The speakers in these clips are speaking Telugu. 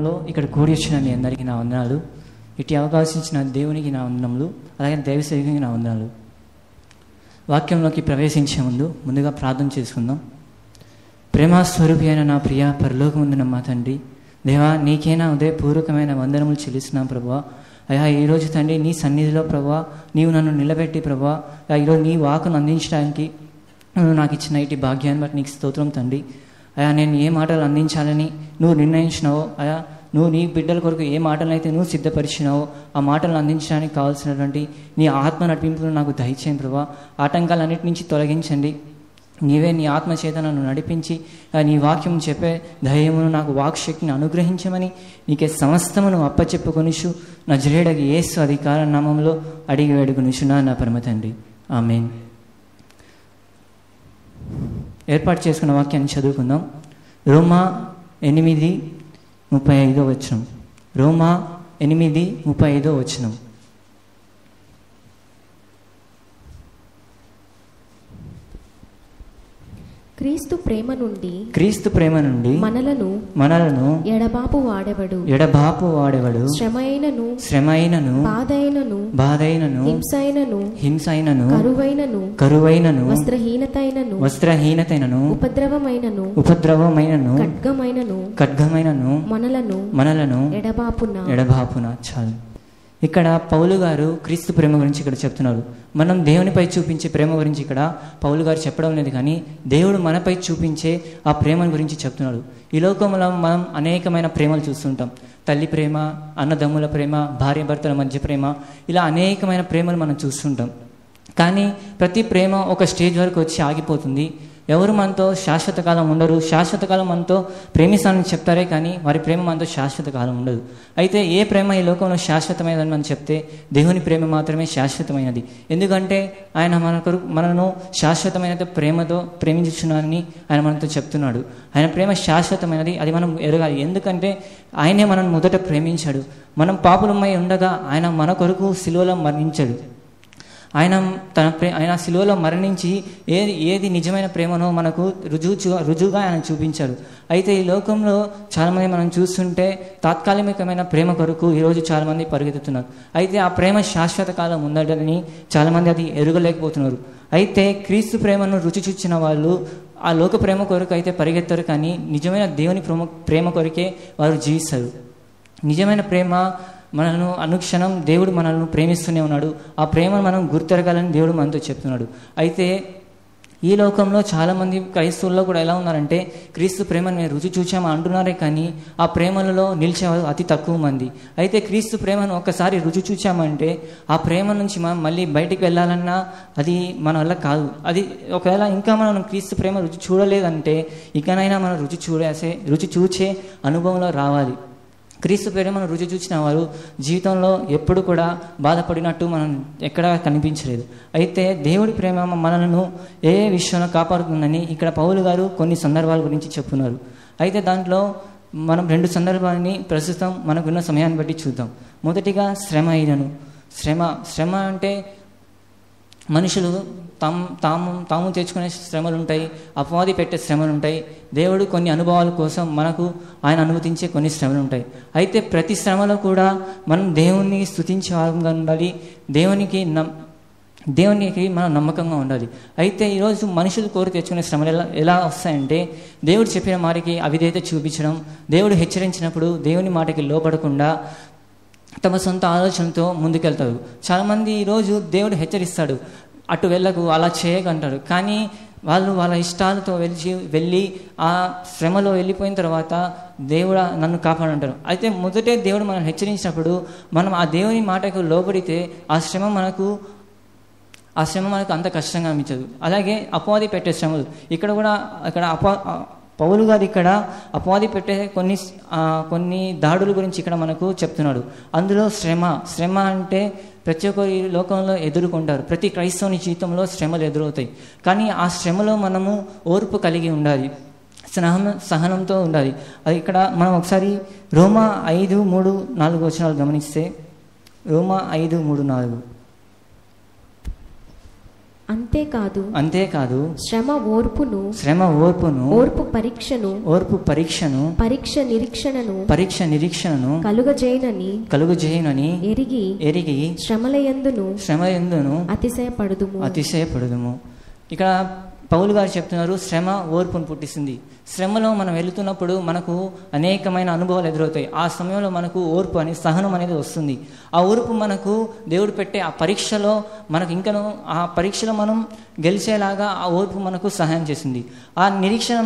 నామంలో ఇక్కడ కూడి వచ్చిన మీ అందరికీ నా వందనాలు ఇటు అవకాశం ఇచ్చిన దేవునికి నా వందనములు అలాగే దైవసేవకి నా వందనాలు వాక్యంలోకి ప్రవేశించే ముందు ముందుగా ప్రార్థన చేసుకుందాం ప్రేమ స్వరూపి అయిన నా ప్రియ పరలోకముందున మా తండ్రి దేవా నీకేనా ఉదయపూర్వకమైన వందనములు చెల్లిస్తున్నాం ప్రభా అయ్యా ఈరోజు తండ్రి నీ సన్నిధిలో ప్రభా నీవు నన్ను నిలబెట్టి ప్రభా అయ్యా, ఈరోజు నీ వాకును అందించడానికి నువ్వు నాకు ఇచ్చిన ఇటు భాగ్యాన్ని బట్టి నీకు స్తోత్రం తండ్రి అయా నేను ఏ మాటలు అందించాలని నువ్వు నిర్ణయించినావో అయా నువ్వు నీ బిడ్డల కొరకు ఏ మాటలను అయితే నువ్వు సిద్ధపరిచినావో ఆ మాటలను అందించడానికి కావాల్సినటువంటి నీ ఆత్మ నడిపింపును నాకు దయచేయండి ప్రభా ఆటంకాలన్నిటి నుంచి తొలగించండి నీవే నీ ఆత్మ చేత నన్ను నడిపించి ఆ నీ వాక్యం చెప్పే ధైర్యమును నాకు వాక్శక్తిని అనుగ్రహించమని నీకే సమస్తమును అప్పచెప్పుకొనిషు నా జరేడకి ఏసు అధికార నామంలో అడిగి వేడుకొనిషునా నా పరమ తండ్రి ఆమెన్ ఏర్పాటు చేసుకున్న వాక్యాన్ని చదువుకుందాం రోమా ఎనిమిది ముప్పై ఐదో వచనం రోమా ఎనిమిది ముప్పై ఐదో వచనం క్రీస్తు ప్రేమ నుండి క్రీస్తు ప్రేమ నుండి మనలను మనలను ఎడబాపు వాడెవడు ఎడబాపు వాడెవడు శ్రమైనను శ్రమైనను బాధైనను బాధైనను హింసైనను హింసైనను కరువైనను కరువైనను వస్త్రహీనతైనను వస్త్రహీనతైనను ఉపద్రవమైనను ఉపద్రవమైనను ఖడ్గమైనను ఖడ్గమైనను మనలను మనలను ఎడబాపున ఎడబాపున చాలు ఇక్కడ పౌలు గారు క్రీస్తు ప్రేమ గురించి ఇక్కడ చెప్తున్నారు మనం దేవునిపై చూపించే ప్రేమ గురించి ఇక్కడ పౌలు గారు చెప్పడం లేదు కానీ దేవుడు మనపై చూపించే ఆ ప్రేమ గురించి చెప్తున్నాడు ఈ లోకంలో మనం అనేకమైన ప్రేమలు చూస్తుంటాం తల్లి ప్రేమ అన్నదమ్ముల ప్రేమ భార్య భర్తల మధ్య ప్రేమ ఇలా అనేకమైన ప్రేమలు మనం చూస్తుంటాం కానీ ప్రతి ప్రేమ ఒక స్టేజ్ వరకు వచ్చి ఆగిపోతుంది ఎవరు మనతో శాశ్వత కాలం ఉండరు శాశ్వత కాలం మనతో ప్రేమిస్తానని చెప్తారే కానీ వారి ప్రేమ మనతో శాశ్వత కాలం ఉండదు అయితే ఏ ప్రేమ ఈ లోకంలో శాశ్వతమైనదని మనం చెప్తే దేవుని ప్రేమ మాత్రమే శాశ్వతమైనది ఎందుకంటే ఆయన మన కొరకు మనను శాశ్వతమైన ప్రేమతో ప్రేమించున్నారని ఆయన మనతో చెప్తున్నాడు ఆయన ప్రేమ శాశ్వతమైనది అది మనం ఎరగాలి ఎందుకంటే ఆయనే మనల్ని మొదట ప్రేమించాడు మనం పాపులమై ఉండగా ఆయన మన కొరకు సిలువలో మరణించాడు ఆయన తన ప్రే ఆయన శిలువలో మరణించి ఏది ఏది నిజమైన ప్రేమనో మనకు రుజువు చూ- రుజువుగా ఆయన చూపించాడు అయితే ఈ లోకంలో చాలామంది మనం చూస్తుంటే తాత్కాలికమైన ప్రేమ కొరకు ఈరోజు చాలామంది పరిగెత్తుతున్నారు అయితే ఆ ప్రేమ శాశ్వత కాలం ఉందని చాలామంది అది ఎరుగలేకపోతున్నారు అయితే క్రీస్తు ప్రేమను రుచి చూచిన వాళ్ళు ఆ లోక ప్రేమ కొరకు అయితే పరిగెత్తరు కానీ నిజమైన దేవుని ప్రేమ ప్రేమ కొరకే వారు జీవిస్తారు నిజమైన ప్రేమ మనను అనుక్షణం దేవుడు మనల్ని ప్రేమిస్తూనే ఉన్నాడు ఆ ప్రేమను మనం గుర్తెరగాలని దేవుడు మనతో చెప్తున్నాడు అయితే ఈ లోకంలో చాలామంది క్రైస్తవుల్లో కూడా ఎలా ఉన్నారంటే క్రీస్తు ప్రేమను మేము రుచి చూచామా అంటున్నారే కానీ ఆ ప్రేమలలో నిలిచేవారు అతి తక్కువ మంది అయితే క్రీస్తు ప్రేమను ఒక్కసారి రుచి చూచామంటే ఆ ప్రేమ నుంచి మనం మళ్ళీ బయటికి వెళ్ళాలన్నా అది మన వల్ల కాదు అది ఒకవేళ ఇంకా మనం క్రీస్తు ప్రేమ రుచి చూడలేదంటే ఇకనైనా మనం రుచి చూడేసే రుచి చూచే అనుభవంలో రావాలి క్రీస్తు ప్రేమను రుచి చూసిన వారు జీవితంలో ఎప్పుడు కూడా బాధపడినట్టు మనం ఎక్కడా కనిపించలేదు అయితే దేవుడి ప్రేమ మనలను ఏ ఏ విషయంలో కాపాడుతుందని ఇక్కడ పౌలు గారు కొన్ని సందర్భాల గురించి చెప్తున్నారు అయితే దాంట్లో మనం రెండు సందర్భాలని ప్రస్తుతం మనకున్న సమయాన్ని బట్టి చూద్దాం మొదటిగా శ్రమ అయినను శ్రమ శ్రమ అంటే మనుషులు తాము తాము తాము తెచ్చుకునే శ్రమలు ఉంటాయి అపవాది పెట్టే శ్రమలు ఉంటాయి దేవుడు కొన్ని అనుభవాల కోసం మనకు ఆయన అనుమతించే కొన్ని శ్రమలు ఉంటాయి అయితే ప్రతి శ్రమలో కూడా మనం దేవుణ్ణి స్తుతించే వారంగా ఉండాలి దేవునికి నమ్ దేవునికి మనం నమ్మకంగా ఉండాలి అయితే ఈరోజు మనుషులు కోరి తెచ్చుకునే శ్రమలు ఎలా ఎలా వస్తాయంటే దేవుడు చెప్పిన మాటకి అవిధేయత చూపించడం దేవుడు హెచ్చరించినప్పుడు దేవుని మాటకి లోపడకుండా తమ సొంత ఆలోచనతో ముందుకెళ్తారు చాలామంది ఈరోజు దేవుడు హెచ్చరిస్తాడు అటు వెళ్ళకు అలా చేయకంటారు కానీ వాళ్ళు వాళ్ళ ఇష్టాలతో వెళ్ళి వెళ్ళి ఆ శ్రమలో వెళ్ళిపోయిన తర్వాత దేవుడు నన్ను కాపాడంటారు అయితే మొదటే దేవుడు మనం హెచ్చరించినప్పుడు మనం ఆ దేవుని మాటకు లోబడితే ఆ శ్రమ మనకు ఆ శ్రమ మనకు అంత కష్టంగా అనిపించదు అలాగే అపవాది పెట్టే శ్రమలు ఇక్కడ కూడా ఇక్కడ అపా ఆ పౌలు గారు ఇక్కడ అపవాది పెట్టే కొన్ని ఆ, కొన్ని దాడుల గురించి ఇక్కడ మనకు చెప్తున్నాడు అందులో శ్రమ శ్రమ అంటే ప్రతి ఒక్కరు ఈ లోకంలో ఎదుర్కొంటారు ప్రతి క్రైస్తవుని జీవితంలో శ్రమలు ఎదురవుతాయి కానీ ఆ శ్రమలో మనము ఓర్పు కలిగి ఉండాలి సహనం సహనంతో ఉండాలి అది ఇక్కడ మనం ఒకసారి రోమా ఐదు మూడు నాలుగు వచనాలు గమనిస్తే రోమా ఐదు మూడు నాలుగు అంతేకాదు అంతేకాదు శ్రమ ఓర్పును శ్రమ ఓర్పును ఓర్పు పరీక్షను ఓర్పు పరీక్షను పరీక్ష నిరీక్షణను పరీక్ష నిరీక్షణను కలుగజేయనని కలుగుజేయునని ఎరిగి ఎరిగి శ్రమలయందును శ్రమ ఎందును అతిశయపడుదుము అతిశయపడదుము ఇక్కడ పౌలు గారు చెప్తున్నారు శ్రమ ఓర్పును పుట్టిస్తుంది శ్రమలో మనం వెళుతున్నప్పుడు మనకు అనేకమైన అనుభవాలు ఎదురవుతాయి ఆ సమయంలో మనకు ఓర్పు అని సహనం అనేది వస్తుంది ఆ ఓర్పు మనకు దేవుడు పెట్టే ఆ పరీక్షలో మనకు ఇంకను ఆ పరీక్షలో మనం గెలిచేలాగా ఆ ఓర్పు మనకు సహాయం చేస్తుంది ఆ నిరీక్షణ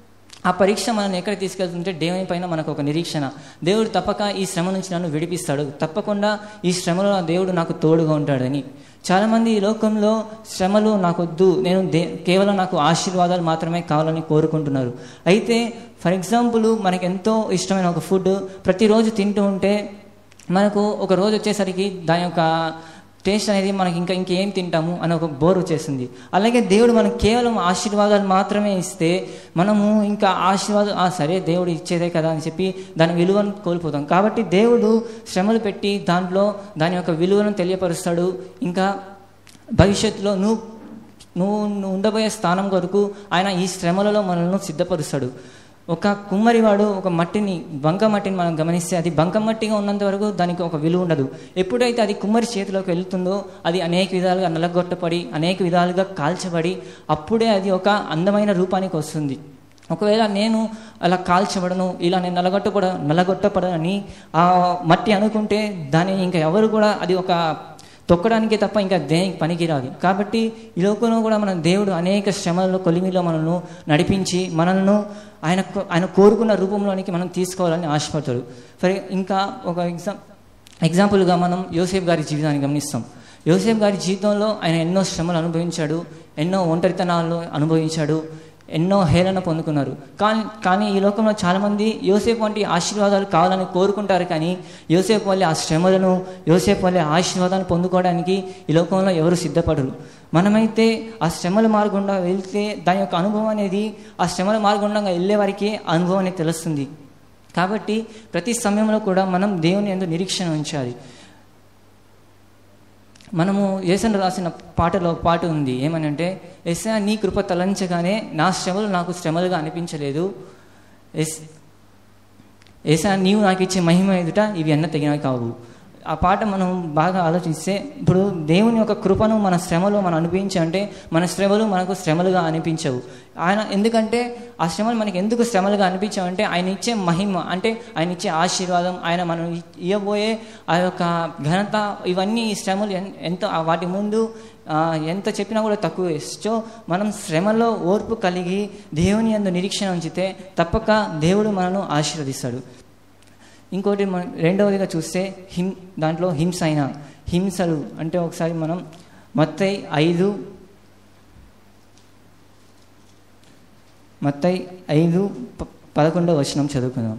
ఆ పరీక్ష మనల్ని ఎక్కడ తీసుకెళ్తుంటే దేవుని పైన మనకు ఒక నిరీక్షణ దేవుడు తప్పక ఈ శ్రమ నుంచి నన్ను విడిపిస్తాడు తప్పకుండా ఈ శ్రమలో నా దేవుడు నాకు తోడుగా ఉంటాడని చాలామంది ఈ లోకంలో శ్రమలు నాకొద్దు నేను దే కేవలం నాకు ఆశీర్వాదాలు మాత్రమే కావాలని కోరుకుంటున్నారు అయితే ఫర్ ఎగ్జాంపుల్ మనకు ఎంతో ఇష్టమైన ఒక ఫుడ్ ప్రతిరోజు తింటూ ఉంటే మనకు ఒక రోజు వచ్చేసరికి దాని యొక్క టేస్ట్ అనేది మనకి ఇంకా ఇంకేం తింటాము అని ఒక బోర్ వచ్చేసింది అలాగే దేవుడు మనకు కేవలం ఆశీర్వాదాలు మాత్రమే ఇస్తే మనము ఇంకా ఆశీర్వాదం ఆ సరే దేవుడు ఇచ్చేదే కదా అని చెప్పి దాని విలువను కోల్పోతాం కాబట్టి దేవుడు శ్రమలు పెట్టి దాంట్లో దాని యొక్క విలువను తెలియపరుస్తాడు ఇంకా భవిష్యత్తులో నువ్వు నువ్వు నువ్వు ఉండబోయే స్థానం కొరకు ఆయన ఈ శ్రమలలో మనల్ని సిద్ధపరుస్తాడు ఒక కుమ్మరివాడు ఒక మట్టిని బంక మట్టిని మనం గమనిస్తే అది బంక మట్టిగా ఉన్నంత వరకు దానికి ఒక విలువ ఉండదు ఎప్పుడైతే అది కుమ్మరి చేతిలోకి వెళ్తుందో అది అనేక విధాలుగా నలగొట్టపడి అనేక విధాలుగా కాల్చబడి అప్పుడే అది ఒక అందమైన రూపానికి వస్తుంది ఒకవేళ నేను అలా కాల్చబడను ఇలా నేను నలగొట్టపడ నలగొట్టపడని ఆ మట్టి అనుకుంటే దాన్ని ఇంకా ఎవరు కూడా అది ఒక తొక్కడానికే తప్ప ఇంకా దేనికి పనికిరాదు కాబట్టి ఈ లోకంలో కూడా మన దేవుడు అనేక శ్రమలలో కొలిమిలో మనల్ని నడిపించి మనల్ని ఆయన ఆయన కోరుకున్న రూపంలోనికి మనం తీసుకోవాలని ఆశపడతాడు ఫర్ ఇంకా ఒక ఎగ్జామ్ ఎగ్జాంపుల్గా మనం యోసేఫ్ గారి జీవితాన్ని గమనిస్తాం యోసేఫ్ గారి జీవితంలో ఆయన ఎన్నో శ్రమలు అనుభవించాడు ఎన్నో ఒంటరితనాలు అనుభవించాడు ఎన్నో హేళన పొందుకున్నారు కానీ కానీ ఈ లోకంలో చాలామంది యోసేపు వంటి ఆశీర్వాదాలు కావాలని కోరుకుంటారు కానీ యోసేపు వల్లే ఆ శ్రమలను యోసేపు వల్లే ఆశీర్వాదాన్ని పొందుకోవడానికి ఈ లోకంలో ఎవరు సిద్ధపడరు మనమైతే ఆ శ్రమల మార్గంగా వెళ్తే దాని యొక్క అనుభవం అనేది ఆ శ్రమల మార్గంగా వెళ్ళే వారికి ఆ అనుభవం అనేది తెలుస్తుంది కాబట్టి ప్రతి సమయంలో కూడా మనం దేవుని ఎందు నిరీక్షణ ఉంచాలి మనము ఏసన్ రాసిన పాటలో పాట ఉంది ఏమనంటే ఎస్ఆ నీ కృప తలంచగానే నా శ్రమలు నాకు శ్రమలుగా అనిపించలేదు ఎస్ ఏసా నీవు నాకు ఇచ్చే మహిమ ఎదుట ఇవి అన్న తగినవి కావు ఆ పాట మనం బాగా ఆలోచిస్తే ఇప్పుడు దేవుని యొక్క కృపను మన శ్రమలో మనం అనిపించంటే మన శ్రమలు మనకు శ్రమలుగా అనిపించవు ఆయన ఎందుకంటే ఆ శ్రమలు మనకి ఎందుకు శ్రమలుగా అనిపించవంటే ఆయన ఇచ్చే మహిమ అంటే ఆయన ఇచ్చే ఆశీర్వాదం ఆయన మనం ఇవ్వబోయే ఆ యొక్క ఘనత ఇవన్నీ ఈ శ్రమలు ఎన్- ఎంత ఆ వాటి ముందు ఆ, ఎంత చెప్పినా కూడా తక్కువే సో మనం శ్రమలో ఓర్పు కలిగి దేవుని అందు నిరీక్షణ ఉంచితే తప్పక దేవుడు మనను ఆశీర్వదిస్తాడు ఇంకోటి మనం రెండవదిగా చూస్తే హిం దాంట్లో హింస అయిన హింసలు అంటే ఒకసారి మనం మత్తై ఐదు మత్తై ఐదు ప- పదకొండవ వచనం చదువుకుందాం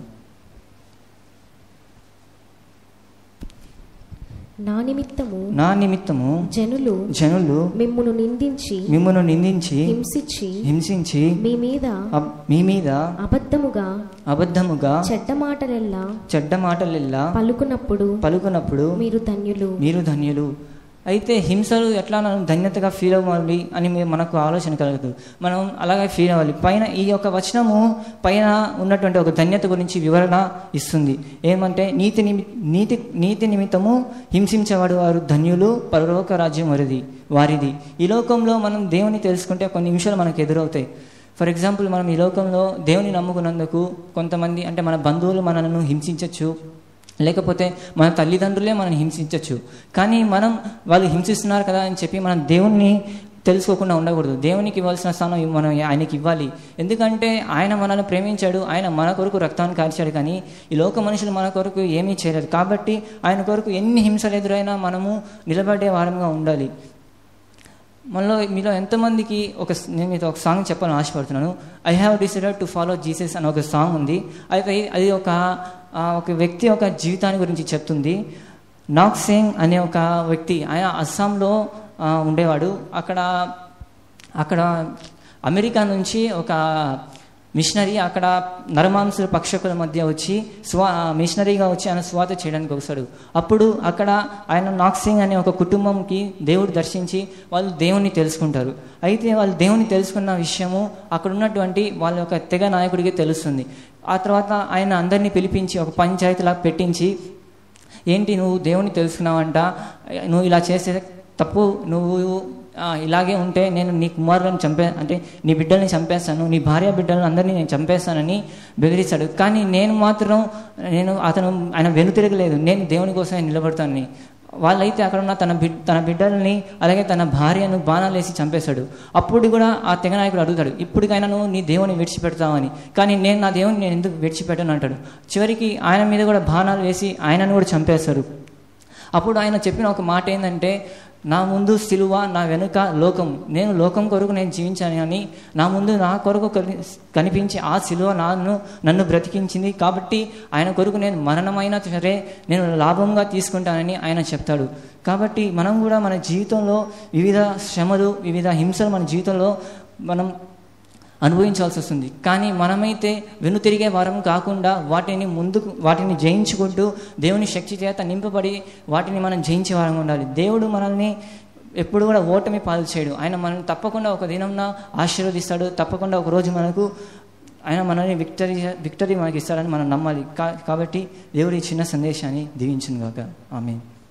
నా నిమిత్తము నా నిమిత్తము జనులు జనులు మిమ్మును నిందించి మిమ్మల్ని నిందించి హింసించి హింసించి మీ మీద అబ్- మీ మీద అబద్ధముగా అబద్ధముగా చెడ్డ మాటలెల్లా చెడ్డ మాటలెల్లా పలుకునప్పుడు పలుకున్నప్పుడు మీరు ధన్యులు మీరు ధన్యులు అయితే హింసలు ఎట్లా మనం ధన్యతగా ఫీల్ అవ్వాలి అని మీ- మనకు ఆలోచన కలగదు మనం అలాగే ఫీల్ అవ్వాలి పైన ఈ యొక్క వచనము పైన ఉన్నటువంటి ఒక ధన్యత గురించి వివరణ ఇస్తుంది ఏమంటే నీతి నిమి నీతి నీతి నిమిత్తము హింసించేవాడు వారు ధన్యులు పరలోక రాజ్యం వారిది వారిది ఈ లోకంలో మనం దేవుని తెలుసుకుంటే కొన్ని నిమిషాలు మనకు ఎదురవుతాయి ఫర్ ఎగ్జాంపుల్ మనం ఈ లోకంలో దేవుని నమ్ముకున్నందుకు కొంతమంది అంటే మన బంధువులు మనల్ని హింసించవచ్చు లేకపోతే మన తల్లిదండ్రులే మనం హింసించవచ్చు కానీ మనం వాళ్ళు హింసిస్తున్నారు కదా అని చెప్పి మనం దేవుణ్ణి తెలుసుకోకుండా ఉండకూడదు దేవునికి ఇవ్వాల్సిన స్థానం ఇవ్- మనం ఆయనకి ఇవ్వాలి ఎందుకంటే ఆయన మనల్ని ప్రేమించాడు ఆయన మన కొరకు రక్తాన్ని కార్చాడు కానీ ఈ లోక మనుషులు మన కొరకు ఏమీ చేయలేదు కాబట్టి ఆయన కొరకు ఎన్ని హింసలు ఎదురైనా మనము నిలబడే వారంగా ఉండాలి మనలో మీలో ఎంతమందికి ఒక నేను మీతో ఒక సాంగ్ చెప్పాలని ఆశపడుతున్నాను I have decided to follow Jesus అని ఒక సాంగ్ ఉంది అయితే అది ఒక ఆ, ఒక వ్యక్తి యొక్క జీవితాన్ని గురించి చెప్తుంది నాక్ సింగ్ అనే ఒక వ్యక్తి ఆయన అస్సాంలో ఆ, ఉండేవాడు అక్కడ అక్కడ అమెరికా నుంచి ఒక మిషనరీ అక్కడ నరమాంసుల పక్షకుల మధ్య వచ్చి స్వా మిషనరీగా వచ్చి ఆయన స్వాత చేయడానికి వస్తాడు అప్పుడు అక్కడ ఆయన నాక్సింగ్ అనే ఒక కుటుంబంకి దేవుడు దర్శించి వాళ్ళు దేవుణ్ణి తెలుసుకుంటారు అయితే వాళ్ళు దేవుణ్ణి తెలుసుకున్న విషయము అక్కడ ఉన్నటువంటి వాళ్ళ యొక్క తెగ నాయకుడికి తెలుస్తుంది ఆ తర్వాత ఆయన అందరినీ పిలిపించి ఒక పంచాయతీలా పెట్టించి ఏంటి నువ్వు దేవుని తెలుసుకున్నావంట నువ్వు ఇలా చేసే తప్పు నువ్వు ఆ, ఇలాగే ఉంటే నేను నీ కుమారులను చంపే అంటే నీ బిడ్డల్ని చంపేస్తాను నీ భార్య బిడ్డలను అందరినీ నేను చంపేస్తానని బెదిరిస్తాడు కానీ నేను మాత్రం నేను అతను ఆయన వెనుతిరగలేదు నేను దేవుని కోసమే నిలబడతానని వాళ్ళైతే అక్కడ ఉన్న తన బిడ్ తన బిడ్డల్ని అలాగే తన భార్యను బాణాలు వేసి చంపేశాడు అప్పుడు కూడా ఆ తెగ నాయకుడు అడుగుతాడు ఇప్పటికైనా నువ్వు నీ దేవుని విడిచిపెడతావని కానీ నేను నా దేవుని నేను ఎందుకు విడిచిపెట్టను అంటాడు చివరికి ఆయన మీద కూడా బాణాలు వేసి ఆయనను కూడా చంపేస్తారు అప్పుడు ఆయన చెప్పిన ఒక మాట ఏంటంటే నా ముందు సిలువ నా వెనుక లోకం నేను లోకం కొరకు నేను జీవించాను అని నా ముందు నా కొరకు కని- కనిపించి ఆ సిలువ నన్ను నన్ను బ్రతికించింది కాబట్టి ఆయన కొరకు నేను మరణమైనా సరే నేను లాభంగా తీసుకుంటానని ఆయన చెప్తాడు కాబట్టి మనం కూడా మన జీవితంలో వివిధ శ్రమలు వివిధ హింసలు మన జీవితంలో మనం అనుభవించాల్సి వస్తుంది కానీ మనమైతే వెనుతిరిగే వారం కాకుండా వాటిని ముందుకు వాటిని జయించుకుంటూ దేవుని శక్తి చేత నింపబడి వాటిని మనం జయించే వారం ఉండాలి దేవుడు మనల్ని ఎప్పుడు కూడా ఓటమి పాలు చేయడు ఆయన మనల్ని తప్పకుండా ఒక దినంన ఆశీర్వదిస్తాడు తప్పకుండా ఒక రోజు మనకు ఆయన మనల్ని విక్టరీ విక్టరీ మనకి ఇస్తాడని మనం నమ్మాలి కా- కాబట్టి దేవుడి ఈ చిన్న సందేశాన్ని దీవించును గాక ఆమె